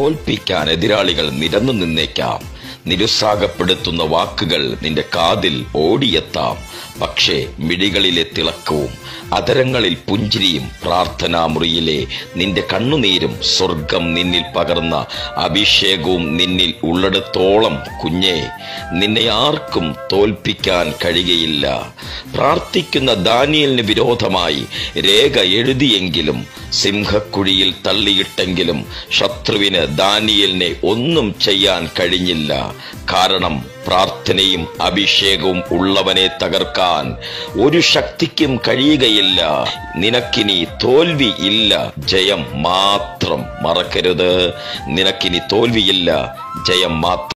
തോൽപ്പിക്കാൻ എതിരാളികൾ നിരന്നു നിന്നേക്കാം നിരുത്സാഹപ്പെടുത്തുന്ന വാക്കുകൾ നിന്റെ കാതിൽ ഓടിയെത്താം പക്ഷേ മിഴികളിലെ തിളക്കവും അതരങ്ങളിൽ പുഞ്ചിരിയും പ്രാർത്ഥനാ മുറിയിലെ നിന്റെ കണ്ണുനീരും സ്വർഗം നിന്നിൽ പകർന്ന അഭിഷേകവും നിന്നിൽ ഉള്ളിടത്തോളം കുഞ്ഞെ നിന്നെ ആർക്കും തോൽപ്പിക്കാൻ കഴിയുകയില്ല പ്രാർത്ഥിക്കുന്ന ദാനിയലിന് വിരോധമായി രേഖ എഴുതിയെങ്കിലും സിംഹക്കുഴിയിൽ തള്ളിയിട്ടെങ്കിലും ശത്രുവിന് ദാനിയലിനെ ഒന്നും ചെയ്യാൻ കഴിഞ്ഞില്ല കാരണം പ്രാർത്ഥനയും അഭിഷേകവും ഉള്ളവനെ തകർക്കാൻ ഒരു ശക്തിക്കും കഴിയുകയില്ല നിനക്കിനി തോൽവി ഇല്ല ജയം മാത്രം മറക്കരുത് നിനക്കിനി തോൽവിയില്ല ജയം മാത്രം